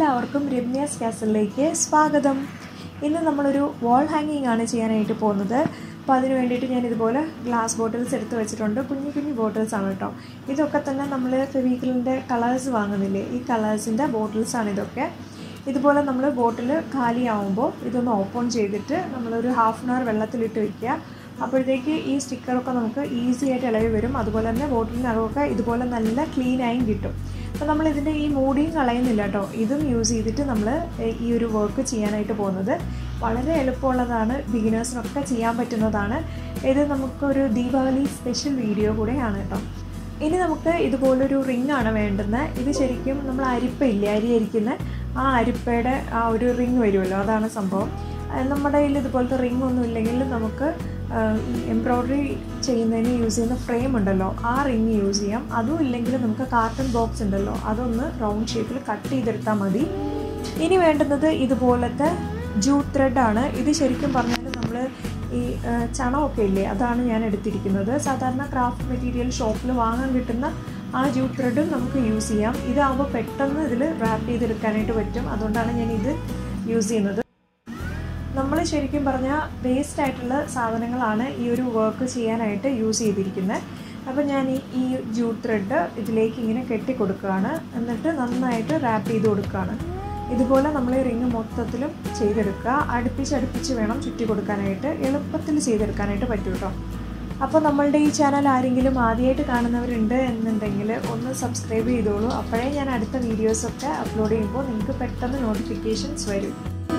എല്ലാവർക്കും രമ്യാസ് കാസലിലേക്ക് സ്വാഗതം ഇന്ന് നമ്മളൊരു വാൾ ഹാങ്ങിങ് ആണ് ചെയ്യാനായിട്ട് പോകുന്നത് അപ്പോൾ അതിന് വേണ്ടിയിട്ട് ഞാൻ ഇതുപോലെ ഗ്ലാസ് ബോട്ടിൽസ് എടുത്ത് വെച്ചിട്ടുണ്ട് കുഞ്ഞു കുഞ്ഞു ബോട്ടിൽസ് ആണ് കേട്ടോ ഇതൊക്കെ തന്നെ നമ്മൾ ഫെവിക്കലിൻ്റെ കളേഴ്സ് വാങ്ങുന്നില്ലേ ഈ കളേഴ്സിൻ്റെ ബോട്ടിൽസ് ആണ് ഇതൊക്കെ ഇതുപോലെ നമ്മൾ ബോട്ടിൽ കാലിയാവുമ്പോൾ ഇതൊന്ന് ഓപ്പൺ ചെയ്തിട്ട് നമ്മളൊരു ഹാഫ് ആൻ അവർ വെള്ളത്തിലിട്ട് വെക്കുക അപ്പോഴത്തേക്ക് ഈ സ്റ്റിക്കറൊക്കെ നമുക്ക് ഈസി ആയിട്ട് ഇളകി വരും അതുപോലെ തന്നെ ബോട്ടിലിനകമൊക്കെ ഇതുപോലെ നല്ല ക്ലീനായും കിട്ടും അപ്പോൾ നമ്മൾ ഇതിൻ്റെ ഈ മൂടിയും കളയുന്നില്ല കേട്ടോ ഇതും യൂസ് ചെയ്തിട്ട് നമ്മൾ ഈ ഒരു വർക്ക് ചെയ്യാനായിട്ട് പോകുന്നത് വളരെ എളുപ്പമുള്ളതാണ് ബിഗിനേഴ്സിനൊക്കെ ചെയ്യാൻ പറ്റുന്നതാണ് ഇത് നമുക്കൊരു ദീപാവലി സ്പെഷ്യൽ വീഡിയോ കൂടെയാണ് കേട്ടോ ഇനി നമുക്ക് ഇതുപോലൊരു റിംഗ് ആണ് വേണ്ടുന്നത് ഇത് ശരിക്കും നമ്മൾ അരിപ്പയില്ലേ അരി അരിക്കുന്ന ആ അരിപ്പയുടെ ആ ഒരു റിങ് വരുമല്ലോ അതാണ് സംഭവം നമ്മുടെ കയ്യിൽ ഇതുപോലത്തെ റിംഗ് ഒന്നും ഇല്ലെങ്കിൽ നമുക്ക് ഈ എംബ്രോയ്ഡറി ചെയ്യുന്നതിന് യൂസ് ചെയ്യുന്ന ഫ്രെയിം ഉണ്ടല്ലോ ആ റിങ് യൂസ് ചെയ്യാം അതും ഇല്ലെങ്കിൽ നമുക്ക് കാർട്ടൺ ബോക്സ് ഉണ്ടല്ലോ അതൊന്ന് റൗണ്ട് ഷേപ്പിൽ കട്ട് ചെയ്തെടുത്താൽ മതി ഇനി വേണ്ടുന്നത് ഇതുപോലത്തെ ജൂട്ട് ത്രെഡാണ് ഇത് ശരിക്കും പറഞ്ഞാൽ നമ്മൾ ഈ ചണമൊക്കെ ഇല്ലേ അതാണ് ഞാൻ എടുത്തിരിക്കുന്നത് സാധാരണ ക്രാഫ്റ്റ് മെറ്റീരിയൽ ഷോപ്പിൽ വാങ്ങാൻ കിട്ടുന്ന ആ ജൂട്ട് ത്രെഡും നമുക്ക് യൂസ് ചെയ്യാം ഇതാകുമ്പോൾ പെട്ടെന്ന് ഇതിൽ റാപ്പ് ചെയ്തെടുക്കാനായിട്ട് പറ്റും അതുകൊണ്ടാണ് ഞാൻ ഇത് യൂസ് ചെയ്യുന്നത് നമ്മൾ ശരിക്കും പറഞ്ഞാൽ വേസ്റ്റ് ആയിട്ടുള്ള സാധനങ്ങളാണ് ഈ ഒരു വർക്ക് ചെയ്യാനായിട്ട് യൂസ് ചെയ്തിരിക്കുന്നത് അപ്പോൾ ഞാൻ ഈ ഈ ജൂട്ട് ത്രെഡ് ഇതിലേക്ക് ഇങ്ങനെ കെട്ടി കൊടുക്കുകയാണ് എന്നിട്ട് നന്നായിട്ട് റാപ്പ് ചെയ്ത് കൊടുക്കുകയാണ് ഇതുപോലെ നമ്മൾ ഈ റിങ് മൊത്തത്തിലും ചെയ്തെടുക്കുക അടുപ്പിച്ച് അടുപ്പിച്ച് വേണം ചുറ്റി കൊടുക്കാനായിട്ട് എളുപ്പത്തിൽ ചെയ്തെടുക്കാനായിട്ട് പറ്റും കേട്ടോ അപ്പോൾ നമ്മളുടെ ഈ ചാനൽ ആരെങ്കിലും ആദ്യമായിട്ട് കാണുന്നവരുണ്ട് എന്നുണ്ടെങ്കിൽ ഒന്ന് സബ്സ്ക്രൈബ് ചെയ്തോളൂ അപ്പോഴേ ഞാൻ അടുത്ത വീഡിയോസൊക്കെ അപ്ലോഡ് ചെയ്യുമ്പോൾ നിങ്ങൾക്ക് പെട്ടെന്ന് നോട്ടിഫിക്കേഷൻസ് വരും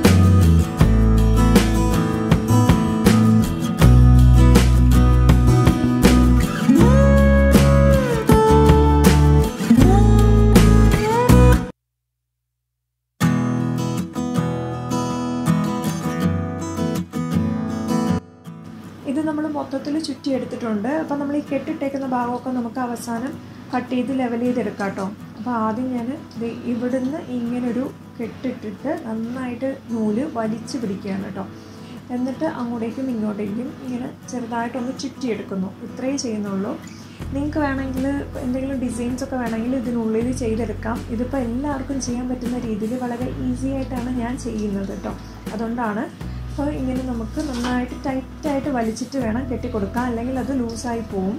ഇത് നമ്മൾ മൊത്തത്തിൽ ചുറ്റിയെടുത്തിട്ടുണ്ട് അപ്പോൾ നമ്മൾ ഈ കെട്ടിട്ടേക്കുന്ന ഭാഗമൊക്കെ നമുക്ക് അവസാനം കട്ട് ചെയ്ത് ലെവൽ ചെയ്തെടുക്കാം കേട്ടോ അപ്പോൾ ആദ്യം ഞാൻ ഇവിടുന്ന് ഇങ്ങനൊരു കെട്ടിട്ടിട്ട് നന്നായിട്ട് നൂല് വലിച്ചു പിടിക്കുകയാണ് കേട്ടോ എന്നിട്ട് അങ്ങോട്ടേക്കും ഇങ്ങോട്ടേക്കും ഇങ്ങനെ ചെറുതായിട്ടൊന്ന് ചുറ്റിയെടുക്കുന്നു ഇത്രയേ ചെയ്യുന്നുള്ളൂ നിങ്ങൾക്ക് വേണമെങ്കിൽ എന്തെങ്കിലും ഡിസൈൻസ് ഒക്കെ വേണമെങ്കിൽ ഇതിനുള്ളിൽ ചെയ്തെടുക്കാം ഇതിപ്പോൾ എല്ലാവർക്കും ചെയ്യാൻ പറ്റുന്ന രീതിയിൽ വളരെ ഈസി ആയിട്ടാണ് ഞാൻ ചെയ്യുന്നത് കേട്ടോ അതുകൊണ്ടാണ് അപ്പോൾ ഇങ്ങനെ നമുക്ക് നന്നായിട്ട് ടൈറ്റായിട്ട് വലിച്ചിട്ട് വേണം കെട്ടിക്കൊടുക്കാം അല്ലെങ്കിൽ അത് ലൂസായി പോവും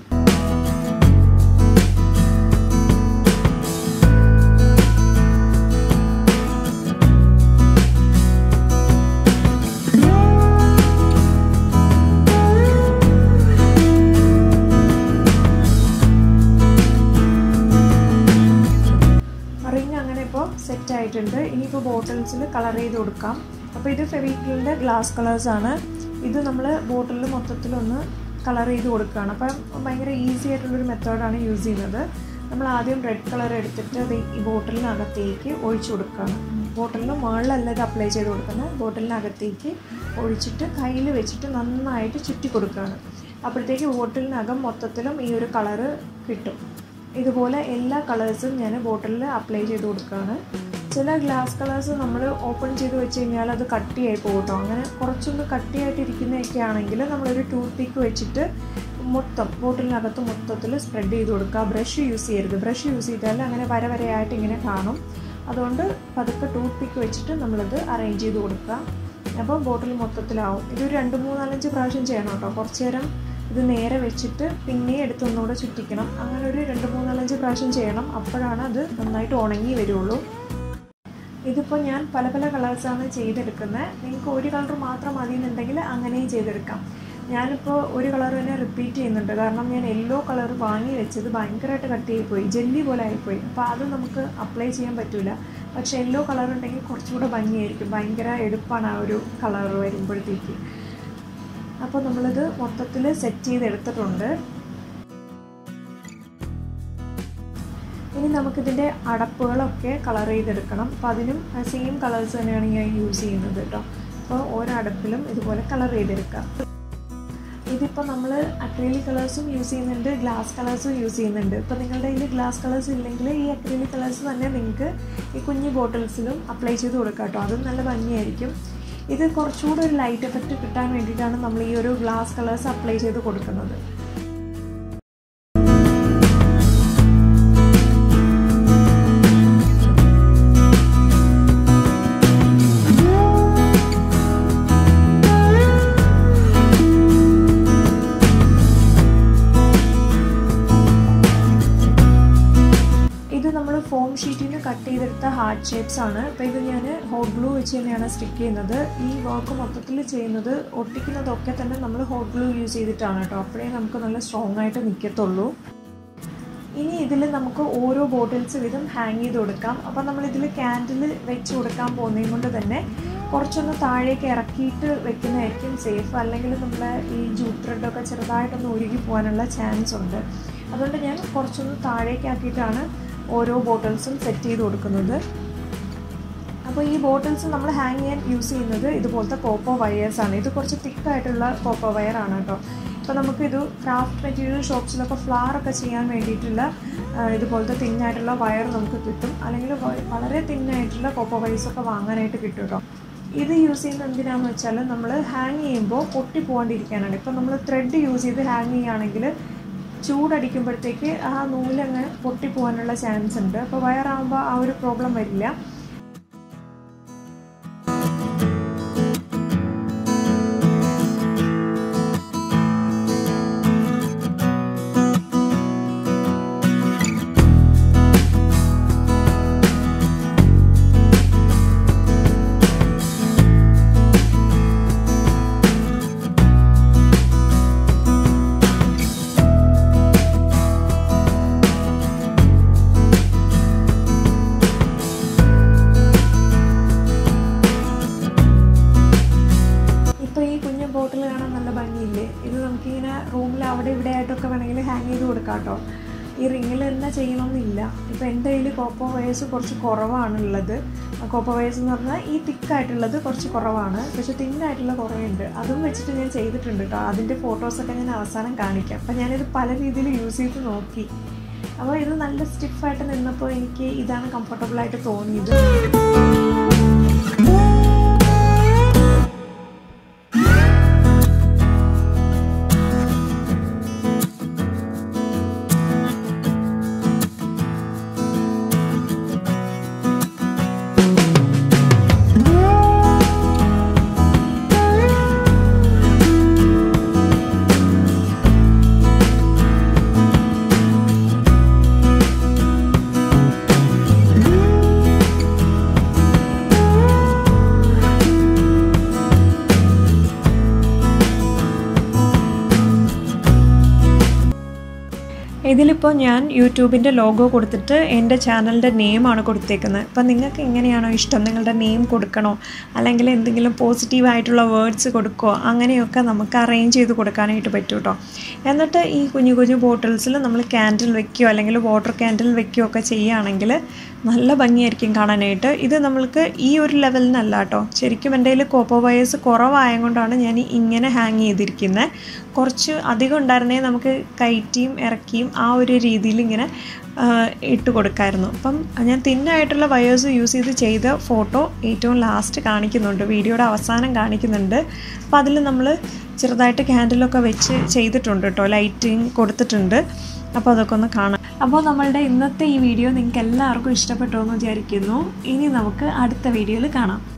റിങ് അങ്ങനെ ഇപ്പോൾ സെറ്റ് ആയിട്ടുണ്ട് ഇനിയിപ്പോൾ ബോട്ടിൽസിൽ കളർ ചെയ്ത് കൊടുക്കാം അപ്പോൾ ഇത് ഫെവിക്കലിൻ്റെ ഗ്ലാസ് കളേഴ്സാണ് ഇത് നമ്മൾ ബോട്ടിലിൽ മൊത്തത്തിലൊന്ന് കളർ ചെയ്ത് കൊടുക്കുകയാണ് അപ്പം ഭയങ്കര ഈസി ആയിട്ടുള്ളൊരു മെത്തേഡാണ് യൂസ് ചെയ്യുന്നത് നമ്മൾ ആദ്യം റെഡ് കളർ എടുത്തിട്ട് അത് ഈ ബോട്ടിലിനകത്തേക്ക് ഒഴിച്ചു കൊടുക്കുകയാണ് ബോട്ടിലിന് മുകളിലല്ല ഇത് അപ്ലൈ ചെയ്ത് കൊടുക്കുന്നത് ബോട്ടിലിനകത്തേക്ക് ഒഴിച്ചിട്ട് കയ്യിൽ വെച്ചിട്ട് നന്നായിട്ട് ചുറ്റി കൊടുക്കുകയാണ് അപ്പോഴത്തേക്ക് ബോട്ടിലിനകം മൊത്തത്തിലും ഈ ഒരു കളറ് കിട്ടും ഇതുപോലെ എല്ലാ കളേഴ്സും ഞാൻ ബോട്ടിലിൽ അപ്ലൈ ചെയ്ത് കൊടുക്കുകയാണ് ചില ഗ്ലാസ് കളേഴ്സ് നമ്മൾ ഓപ്പൺ ചെയ്ത് വെച്ച് കഴിഞ്ഞാൽ അത് കട്ടിയായി പോകും കേട്ടോ അങ്ങനെ കുറച്ചൊന്ന് കട്ടിയായിട്ടിരിക്കുന്നതൊക്കെ ആണെങ്കിൽ നമ്മളൊരു ടൂത്ത് പിക്ക് വെച്ചിട്ട് മൊത്തം ബോട്ടിലിനകത്ത് മൊത്തത്തിൽ സ്പ്രെഡ് ചെയ്ത് കൊടുക്കുക ബ്രഷ് യൂസ് ചെയ്യരുത് ബ്രഷ് യൂസ് ചെയ്താൽ അങ്ങനെ വര വരയായിട്ട് ഇങ്ങനെ കാണും അതുകൊണ്ട് പതുക്കെ ടൂത്ത് പിക്ക് വെച്ചിട്ട് നമ്മളത് അറേഞ്ച് ചെയ്ത് കൊടുക്കുക അപ്പോൾ ബോട്ടിൽ മൊത്തത്തിലാവും ഇതൊരു രണ്ട് മൂന്നാലഞ്ച് പ്രാവശ്യം ചെയ്യണം കേട്ടോ കുറച്ച് നേരം ഇത് നേരെ വെച്ചിട്ട് പിന്നെ എടുത്ത് ഒന്നുകൂടെ ചുറ്റിക്കണം അങ്ങനെ ഒരു രണ്ട് മൂന്നാലഞ്ച് പ്രാവശ്യം ചെയ്യണം അപ്പോഴാണ് അത് നന്നായിട്ട് ഉണങ്ങി വരുള്ളൂ ഇതിപ്പോൾ ഞാൻ പല പല കളേഴ്സാണ് ചെയ്തെടുക്കുന്നത് നിങ്ങൾക്ക് ഒരു കളർ മാത്രം മതി എന്നുണ്ടെങ്കിൽ അങ്ങനെയും ചെയ്തെടുക്കാം ഞാനിപ്പോൾ ഒരു കളർ തന്നെ റിപ്പീറ്റ് ചെയ്യുന്നുണ്ട് കാരണം ഞാൻ യെല്ലോ കളർ വാങ്ങി വെച്ചത് ഭയങ്കരമായിട്ട് കട്ട് ചെയ്തിപ്പോയി ജെല്ലി പോലെ ആയിപ്പോയി അപ്പോൾ അത് നമുക്ക് അപ്ലൈ ചെയ്യാൻ പറ്റില്ല പക്ഷേ യെല്ലോ കളർ ഉണ്ടെങ്കിൽ കുറച്ചുകൂടെ ഭംഗിയായിരിക്കും ഭയങ്കര എടുപ്പാണ് ആ ഒരു കളർ വരുമ്പോഴത്തേക്ക് അപ്പോൾ നമ്മളിത് മൊത്തത്തിൽ സെറ്റ് ചെയ്തെടുത്തിട്ടുണ്ട് ഇനി നമുക്കിതിൻ്റെ അടപ്പുകളൊക്കെ കളർ ചെയ്തെടുക്കണം അപ്പോൾ അതിനും സെയിം കളേഴ്സ് തന്നെയാണ് ഞാൻ യൂസ് ചെയ്യുന്നത് കേട്ടോ അപ്പോൾ ഓരോ അടപ്പിലും ഇതുപോലെ കളർ ചെയ്തെടുക്കാം ഇതിപ്പോൾ നമ്മൾ അക്രലിക് കളേഴ്സും യൂസ് ചെയ്യുന്നുണ്ട് ഗ്ലാസ് കളേഴ്സും യൂസ് ചെയ്യുന്നുണ്ട് ഇപ്പോൾ നിങ്ങളുടെ കയ്യിൽ ഗ്ലാസ് കളേഴ്സ് ഇല്ലെങ്കിൽ ഈ അക്രലിക് കളേഴ്സ് തന്നെ നിങ്ങൾക്ക് ഈ കുഞ്ഞു ബോട്ടിൽസിലും അപ്ലൈ ചെയ്ത് കൊടുക്കാം കേട്ടോ അതും നല്ല ഭംഗിയായിരിക്കും ഇത് കുറച്ചുകൂടെ ഒരു ലൈറ്റ് എഫക്റ്റ് കിട്ടാൻ വേണ്ടിയിട്ടാണ് നമ്മൾ ഈ ഒരു ഗ്ലാസ് കളേഴ്സ് അപ്ലൈ ചെയ്ത് കൊടുക്കുന്നത് ഹാർട്ട് ഷേപ്സ് ആണ് അപ്പോൾ ഇത് ഞാൻ ഹോട്ട് ഗ്ലൂ വെച്ച് തന്നെയാണ് സ്റ്റിക്ക് ചെയ്യുന്നത് ഈ വർക്ക് മൊത്തത്തിൽ ചെയ്യുന്നത് ഒട്ടിക്കുന്നതൊക്കെ തന്നെ നമ്മൾ ഹോട്ട് ഗ്ലൂ യൂസ് ചെയ്തിട്ടാണ് കേട്ടോ അപ്പോഴേ നമുക്ക് നല്ല സ്ട്രോങ് ആയിട്ട് നിൽക്കത്തുള്ളൂ ഇനി ഇതിൽ നമുക്ക് ഓരോ ബോട്ടിൽസ് വീതം ഹാങ് ചെയ്ത് കൊടുക്കാം അപ്പോൾ നമ്മളിതിൽ ക്യാൻഡിൽ വെച്ച് കൊടുക്കാൻ പോകുന്നതും കൊണ്ട് തന്നെ കുറച്ചൊന്ന് താഴേക്ക് ഇറക്കിയിട്ട് വെക്കുന്നതായിരിക്കും സേഫ് അല്ലെങ്കിൽ നമ്മുടെ ഈ ജൂട്ട് ത്രെഡൊക്കെ ചെറുതായിട്ടൊന്ന് ഉരുകി പോകാനുള്ള ചാൻസ് ഉണ്ട് അതുകൊണ്ട് ഞാൻ കുറച്ചൊന്ന് താഴേക്കാക്കിയിട്ടാണ് ഓരോ ബോട്ടിൽസും സെറ്റ് ചെയ്ത് കൊടുക്കുന്നത് അപ്പോൾ ഈ ബോട്ടിൽസ് നമ്മൾ ഹാങ് ചെയ്യാൻ യൂസ് ചെയ്യുന്നത് ഇതുപോലത്തെ കോപ്പോ വയേഴ്സാണ് ഇത് കുറച്ച് തിക്കായിട്ടുള്ള കോപ്പോ വയറാണ് കേട്ടോ അപ്പോൾ നമുക്കിത് ക്രാഫ്റ്റ് മെറ്റീരിയൽ ഷോപ്സിലൊക്കെ ഫ്ലവർ ഒക്കെ ചെയ്യാൻ വേണ്ടിയിട്ടുള്ള ഇതുപോലത്തെ തിന്നായിട്ടുള്ള വയർ നമുക്ക് കിട്ടും അല്ലെങ്കിൽ വളരെ തിന്നായിട്ടുള്ള കോപ്പോ വയേഴ്സൊക്കെ വാങ്ങാനായിട്ട് കിട്ടും കേട്ടോ ഇത് യൂസ് ചെയ്യുന്നത് എന്തിനാണെന്ന് വെച്ചാൽ നമ്മൾ ഹാങ് ചെയ്യുമ്പോൾ പൊട്ടി പോകാണ്ടിരിക്കാനാണ് ഇപ്പം നമ്മൾ ത്രെഡ് യൂസ് ചെയ്ത് ഹാങ് ചെയ്യുകയാണെങ്കിൽ ചൂടടിക്കുമ്പോഴത്തേക്ക് ആ നൂലങ്ങ് പൊട്ടിപ്പോകാനുള്ള ചാൻസ് ഉണ്ട് അപ്പോൾ വയറാകുമ്പോൾ ആ ഒരു പ്രോബ്ലം വരില്ല ബോട്ടിൽ കാണാൻ നല്ല ഭംഗിയില്ലേ ഇത് നമുക്കിങ്ങനെ റൂമിൽ അവിടെ ഇവിടെ ആയിട്ടൊക്കെ വേണമെങ്കിൽ ഹാങ് ചെയ്ത് കൊടുക്കാം കേട്ടോ ഈ റിങ്ങിൽ തന്നെ ചെയ്യണമെന്നില്ല ഇപ്പോൾ എൻ്റെ കയ്യിൽ കോപ്പോ വയേഴ്സ് കുറച്ച് കുറവാണ് ഉള്ളത് കോപ്പോ വയേഴ്സ് എന്ന് പറഞ്ഞാൽ ഈ തിക്കായിട്ടുള്ളത് കുറച്ച് കുറവാണ് പക്ഷേ തിന്നായിട്ടുള്ള കുറേ ഉണ്ട് അതും വെച്ചിട്ട് ഞാൻ ചെയ്തിട്ടുണ്ട് കേട്ടോ അതിൻ്റെ ഫോട്ടോസൊക്കെ ഞാൻ അവസാനം കാണിക്കാം അപ്പം ഞാനിത് പല രീതിയിൽ യൂസ് ചെയ്ത് നോക്കി അപ്പോൾ ഇത് നല്ല സ്റ്റിഫായിട്ട് നിന്നപ്പോൾ എനിക്ക് ഇതാണ് കംഫർട്ടബിളായിട്ട് തോന്നിയത് ഇതിലിപ്പോൾ ഞാൻ യൂട്യൂബിൻ്റെ ലോഗോ കൊടുത്തിട്ട് എൻ്റെ ചാനലിൻ്റെ നെയിമാണ് കൊടുത്തേക്കുന്നത് അപ്പം നിങ്ങൾക്ക് എങ്ങനെയാണോ ഇഷ്ടം നിങ്ങളുടെ നെയിം കൊടുക്കണോ അല്ലെങ്കിൽ എന്തെങ്കിലും പോസിറ്റീവായിട്ടുള്ള വേർഡ്സ് കൊടുക്കുകയോ അങ്ങനെയൊക്കെ നമുക്ക് അറേഞ്ച് ചെയ്ത് കൊടുക്കാനായിട്ട് പറ്റും കേട്ടോ എന്നിട്ട് ഈ കുഞ്ഞു കുഞ്ഞു ബോട്ടിൽസിൽ നമ്മൾ ക്യാൻഡിൽ വെക്കുകയോ അല്ലെങ്കിൽ വാട്ടർ ക്യാൻഡിൽ വെക്കുകയോ ഒക്കെ ചെയ്യുകയാണെങ്കിൽ നല്ല ഭംഗിയായിരിക്കും കാണാനായിട്ട് ഇത് നമ്മൾക്ക് ഈ ഒരു ലെവലിനല്ല കേട്ടോ ശരിക്കും എൻ്റെ കയ്യിൽ കോപ്പോ വയേഴ്സ് കുറവായതുകൊണ്ടാണ് ഞാൻ ഇങ്ങനെ ഹാങ് ചെയ്തിരിക്കുന്നത് കുറച്ച് അധികം ഉണ്ടായിരുന്നേ നമുക്ക് കയറ്റിയും ഇറക്കിയും ആ ഒരു രീതിയിൽ ഇങ്ങനെ ഇട്ട് കൊടുക്കായിരുന്നു അപ്പം ഞാൻ തിന്നായിട്ടുള്ള വയേഴ്സ് യൂസ് ചെയ്ത് ചെയ്ത ഫോട്ടോ ഏറ്റവും ലാസ്റ്റ് കാണിക്കുന്നുണ്ട് വീഡിയോയുടെ അവസാനം കാണിക്കുന്നുണ്ട് അപ്പോൾ അതിൽ നമ്മൾ ചെറുതായിട്ട് ക്യാൻഡിലൊക്കെ വെച്ച് ചെയ്തിട്ടുണ്ട് കേട്ടോ ലൈറ്റിങ് കൊടുത്തിട്ടുണ്ട് അപ്പോൾ അതൊക്കെ ഒന്ന് കാണാം അപ്പോൾ നമ്മളുടെ ഇന്നത്തെ ഈ വീഡിയോ നിങ്ങൾക്ക് എല്ലാവർക്കും ഇഷ്ടപ്പെട്ടു എന്ന് വിചാരിക്കുന്നു ഇനി നമുക്ക് അടുത്ത വീഡിയോയിൽ കാണാം